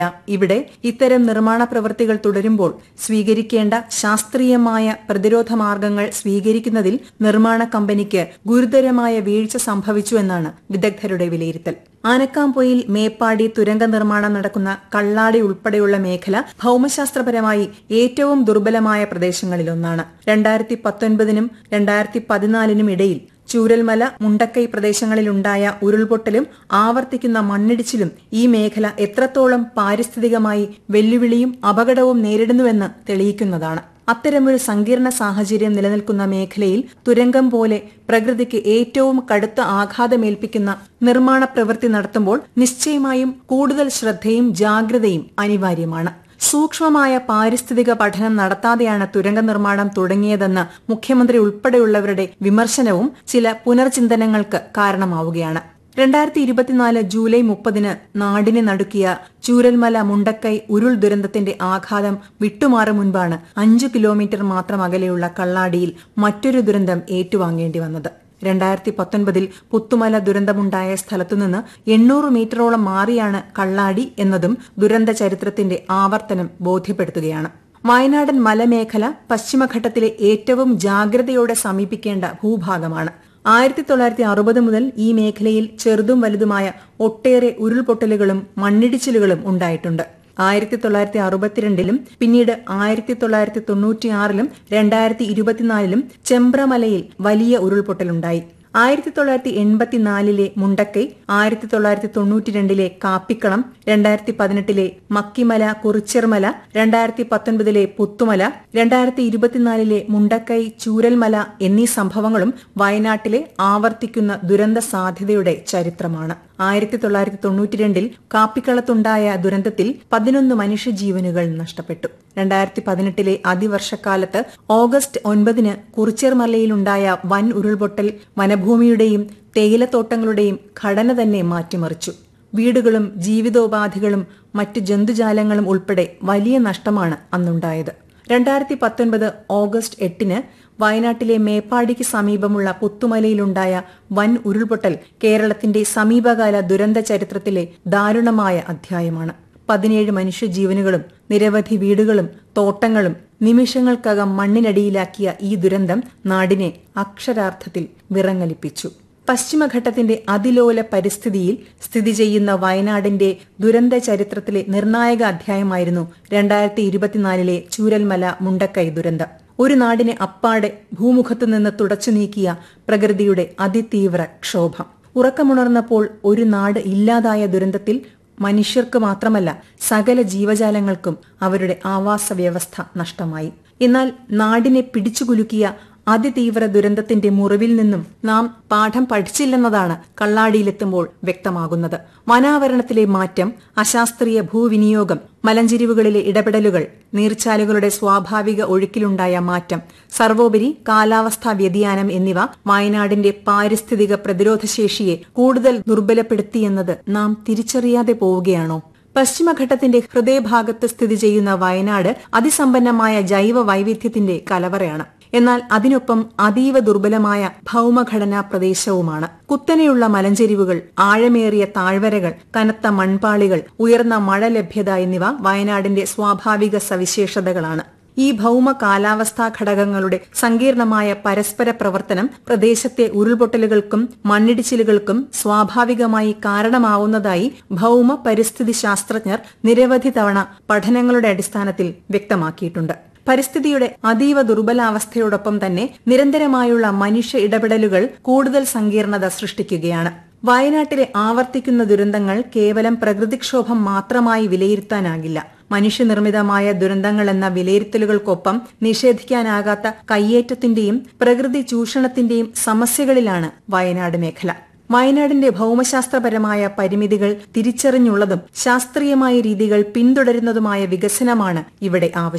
ഇവിടെ ഇത്തരം നിർമ്മാണ പ്രവൃത്തികൾ തുടരുമ്പോൾ സ്വീകരിക്കേണ്ട ശാസ്ത്രീയമായ പ്രതിരോധ മാർഗങ്ങൾ സ്വീകരിക്കുന്നതിൽ നിർമ്മാണ കമ്പനിക്ക് ഗുരുതരമായ വീഴ്ച സംഭവിച്ചു എന്നാണ് വിദഗ്ധരുടെ വിലയിരുത്തൽ ആനക്കാംപൊയിൽ മേപ്പാടി തുരങ്ക നിർമ്മാണം നടക്കുന്ന കള്ളാടി ഉൾപ്പെടെയുള്ള മേഖല ഭൌമശാസ്ത്രപരമായി ഏറ്റവും ദുർബലമായ പ്രദേശങ്ങളിലൊന്നാണ് രണ്ടായിരത്തി പത്തൊൻപതിനും രണ്ടായിരത്തി പതിനാലിനും ഇടയിൽ ചൂരൽമല മുണ്ടക്കൈ പ്രദേശങ്ങളിലുണ്ടായ ഉരുൾപൊട്ടലും ആവർത്തിക്കുന്ന മണ്ണിടിച്ചിലും ഈ മേഖല എത്രത്തോളം പാരിസ്ഥിതികമായി വെല്ലുവിളിയും അപകടവും നേരിടുന്നുവെന്ന് തെളിയിക്കുന്നതാണ് അത്തരമൊരു സങ്കീർണ സാഹചര്യം നിലനിൽക്കുന്ന മേഖലയിൽ തുരങ്കം പോലെ പ്രകൃതിക്ക് ഏറ്റവും കടുത്ത ആഘാതമേൽപ്പിക്കുന്ന നിർമ്മാണ പ്രവൃത്തി നടത്തുമ്പോൾ നിശ്ചയമായും കൂടുതൽ ശ്രദ്ധയും ജാഗ്രതയും അനിവാര്യമാണ് സൂക്ഷ്മമായ പാരിസ്ഥിതിക പഠനം നടത്താതെയാണ് തുരങ്ക നിർമ്മാണം തുടങ്ങിയതെന്ന് മുഖ്യമന്ത്രി ഉൾപ്പെടെയുള്ളവരുടെ വിമർശനവും ചില പുനർചിന്തനങ്ങൾക്ക് കാരണമാവുകയാണ് രണ്ടായിരത്തി ഇരുപത്തിനാല് ജൂലൈ മുപ്പതിന് നാടിനെ നടുക്കിയ ചൂരൽമല മുണ്ടക്കൈ ഉരുൾ ദുരന്തത്തിന്റെ ആഘാതം വിട്ടുമാറും മുൻപാണ് അഞ്ചു കിലോമീറ്റർ മാത്രം അകലെയുള്ള കള്ളാടിയിൽ മറ്റൊരു ദുരന്തം ഏറ്റുവാങ്ങേണ്ടി വന്നത് രണ്ടായിരത്തി പത്തൊൻപതിൽ പുത്തുമല ദുരന്തമുണ്ടായ സ്ഥലത്തുനിന്ന് എണ്ണൂറ് മീറ്ററോളം മാറിയാണ് കള്ളാടി എന്നതും ദുരന്ത ചരിത്രത്തിന്റെ ആവർത്തനം ബോധ്യപ്പെടുത്തുകയാണ് വയനാടൻ മലമേഖല പശ്ചിമഘട്ടത്തിലെ ഏറ്റവും ജാഗ്രതയോടെ സമീപിക്കേണ്ട ഭൂഭാഗമാണ് ആയിരത്തി തൊള്ളായിരത്തി അറുപത് മുതൽ ഈ മേഖലയിൽ ചെറുതും വലുതുമായ ഒട്ടേറെ ഉരുൾപൊട്ടലുകളും മണ്ണിടിച്ചിലുകളും ഉണ്ടായിട്ടുണ്ട് ആയിരത്തി തൊള്ളായിരത്തി അറുപത്തിരണ്ടിലും പിന്നീട് ആയിരത്തി തൊള്ളായിരത്തി തൊണ്ണൂറ്റിയാറിലും രണ്ടായിരത്തി ഇരുപത്തിനാലിലും ചെമ്പ്രമലയിൽ വലിയ ഉരുൾപൊട്ടലുണ്ടായി ആയിരത്തി തൊള്ളായിരത്തി എൺപത്തിനാലിലെ മുണ്ടക്കൈ ആയിരത്തി തൊള്ളായിരത്തി തൊണ്ണൂറ്റിരണ്ടിലെ കാപ്പിക്കളം രണ്ടായിരത്തി പതിനെട്ടിലെ മക്കിമല കുറിച്ചിർമല രണ്ടായിരത്തി പത്തൊൻപതിലെ പുത്തുമല രണ്ടായിരത്തി ഇരുപത്തിനാലിലെ മുണ്ടക്കൈ ചൂരൽമല എന്നീ സംഭവങ്ങളും വയനാട്ടിലെ ആവർത്തിക്കുന്ന ദുരന്ത സാധ്യതയുടെ ചരിത്രമാണ് ആയിരത്തി തൊള്ളായിരത്തി തൊണ്ണൂറ്റിരണ്ടിൽ കാപ്പിക്കളത്തുണ്ടായ ദുരന്തത്തിൽ പതിനൊന്ന് മനുഷ്യജീവനുകൾ നഷ്ടപ്പെട്ടു രണ്ടായിരത്തി പതിനെട്ടിലെ അതിവർഷക്കാലത്ത് ഓഗസ്റ്റ് ഒൻപതിന് കുറിച്ചേർമലയിലുണ്ടായ വൻ ഉരുൾപൊട്ടൽ വനഭൂമിയുടെയും തേയിലത്തോട്ടങ്ങളുടെയും ഘടന തന്നെ മാറ്റിമറിച്ചു വീടുകളും ജീവിതോപാധികളും മറ്റ് ജന്തുജാലങ്ങളും ഉൾപ്പെടെ വലിയ നഷ്ടമാണ് അന്നുണ്ടായത് രണ്ടായിരത്തി പത്തൊൻപത് ഓഗസ്റ്റ് എട്ടിന് വയനാട്ടിലെ മേപ്പാടിക്ക് സമീപമുള്ള പുത്തുമലയിലുണ്ടായ വൻ ഉരുൾപൊട്ടൽ കേരളത്തിന്റെ സമീപകാല ദുരന്ത ചരിത്രത്തിലെ ദാരുണമായ അധ്യായമാണ് പതിനേഴ് മനുഷ്യജീവനുകളും നിരവധി വീടുകളും തോട്ടങ്ങളും നിമിഷങ്ങൾക്കകം മണ്ണിനടിയിലാക്കിയ ഈ ദുരന്തം നാടിനെ അക്ഷരാർത്ഥത്തിൽ വിറങ്ങലിപ്പിച്ചു പശ്ചിമഘട്ടത്തിന്റെ അതിലോല പരിസ്ഥിതിയിൽ സ്ഥിതി ചെയ്യുന്ന വയനാടിന്റെ ദുരന്ത ചരിത്രത്തിലെ നിർണായക അധ്യായമായിരുന്നു രണ്ടായിരത്തി ഇരുപത്തിനാലിലെ ചൂരൽമല മുണ്ടക്കൈ ദുരന്തം ഒരു നാടിനെ അപ്പാടെ ഭൂമുഖത്തു നിന്ന് തുടച്ചു നീക്കിയ പ്രകൃതിയുടെ അതിതീവ്ര ക്ഷോഭം ഉറക്കമുണർന്നപ്പോൾ ഒരു നാട് ഇല്ലാതായ ദുരന്തത്തിൽ മനുഷ്യർക്ക് മാത്രമല്ല സകല ജീവജാലങ്ങൾക്കും അവരുടെ ആവാസ വ്യവസ്ഥ നഷ്ടമായി എന്നാൽ നാടിനെ പിടിച്ചുകുലുക്കിയ അതിതീവ്ര ദുരന്തത്തിന്റെ മുറിവിൽ നിന്നും നാം പാഠം പഠിച്ചില്ലെന്നതാണ് കള്ളാടിയിലെത്തുമ്പോൾ വ്യക്തമാകുന്നത് വനാവരണത്തിലെ മാറ്റം അശാസ്ത്രീയ ഭൂവിനിയോഗം മലഞ്ചെരിവുകളിലെ ഇടപെടലുകൾ നീർച്ചാലുകളുടെ സ്വാഭാവിക ഒഴുക്കിലുണ്ടായ മാറ്റം സർവോപരി കാലാവസ്ഥാ വ്യതിയാനം എന്നിവ വയനാടിന്റെ പാരിസ്ഥിതിക പ്രതിരോധശേഷിയെ കൂടുതൽ ദുർബലപ്പെടുത്തിയെന്നത് നാം തിരിച്ചറിയാതെ പോവുകയാണോ പശ്ചിമഘട്ടത്തിന്റെ ഹൃദയഭാഗത്ത് സ്ഥിതി ചെയ്യുന്ന വയനാട് അതിസമ്പന്നമായ ജൈവ വൈവിധ്യത്തിന്റെ കലവറയാണ് എന്നാൽ അതിനൊപ്പം അതീവ ദുർബലമായ ഭൌമഘടനാ പ്രദേശവുമാണ് കുത്തനെയുള്ള മലഞ്ചെരിവുകൾ ആഴമേറിയ താഴ്വരകൾ കനത്ത മൺപാളികൾ ഉയർന്ന മഴ ലഭ്യത എന്നിവ വയനാടിന്റെ സ്വാഭാവിക സവിശേഷതകളാണ് ഈ ഭൌമ കാലാവസ്ഥാ ഘടകങ്ങളുടെ സങ്കീർണമായ പരസ്പര പ്രവർത്തനം പ്രദേശത്തെ ഉരുൾപൊട്ടലുകൾക്കും മണ്ണിടിച്ചിലുകൾക്കും സ്വാഭാവികമായി കാരണമാവുന്നതായി ഭൌമ പരിസ്ഥിതി ശാസ്ത്രജ്ഞർ നിരവധി തവണ പഠനങ്ങളുടെ അടിസ്ഥാനത്തിൽ വ്യക്തമാക്കിയിട്ടുണ്ട് പരിസ്ഥിതിയുടെ അതീവ ദുർബലാവസ്ഥയോടൊപ്പം തന്നെ നിരന്തരമായുള്ള മനുഷ്യ ഇടപെടലുകൾ കൂടുതൽ സങ്കീർണത സൃഷ്ടിക്കുകയാണ് വയനാട്ടിലെ ആവർത്തിക്കുന്ന ദുരന്തങ്ങൾ കേവലം പ്രകൃതിക്ഷോഭം മാത്രമായി വിലയിരുത്താനാകില്ല മനുഷ്യനിർമ്മിതമായ ദുരന്തങ്ങൾ എന്ന വിലയിരുത്തലുകൾക്കൊപ്പം നിഷേധിക്കാനാകാത്ത കയ്യേറ്റത്തിന്റെയും പ്രകൃതി ചൂഷണത്തിന്റെയും സമസ്യകളിലാണ് വയനാട് മേഖല വയനാടിന്റെ ഭൌമശാസ്ത്രപരമായ പരിമിതികൾ തിരിച്ചറിഞ്ഞുള്ളതും ശാസ്ത്രീയമായ രീതികൾ പിന്തുടരുന്നതുമായ വികസനമാണ് ഇവിടെ ആവശ്യം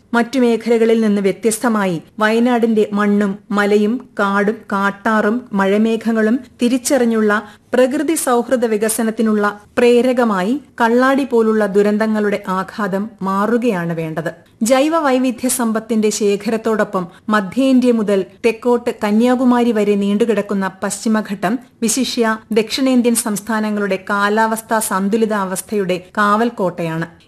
മറ്റു മേഖലകളിൽ നിന്ന് വ്യത്യസ്തമായി വയനാടിന്റെ മണ്ണും മലയും കാടും കാട്ടാറും മഴമേഘങ്ങളും തിരിച്ചറിഞ്ഞുള്ള പ്രകൃതി സൗഹൃദ വികസനത്തിനുള്ള പ്രേരകമായി കള്ളാടി പോലുള്ള ദുരന്തങ്ങളുടെ ആഘാതം മാറുകയാണ് വേണ്ടത് ജൈവ വൈവിധ്യ സമ്പത്തിന്റെ ശേഖരത്തോടൊപ്പം മധ്യേന്ത്യ മുതൽ തെക്കോട്ട് കന്യാകുമാരി വരെ നീണ്ടുകിടക്കുന്ന പശ്ചിമഘട്ടം വിശിഷ്യ ദക്ഷിണേന്ത്യൻ സംസ്ഥാനങ്ങളുടെ കാലാവസ്ഥാ സന്തുലിതാവസ്ഥയുടെ കാവൽക്കോട്ടയാണ്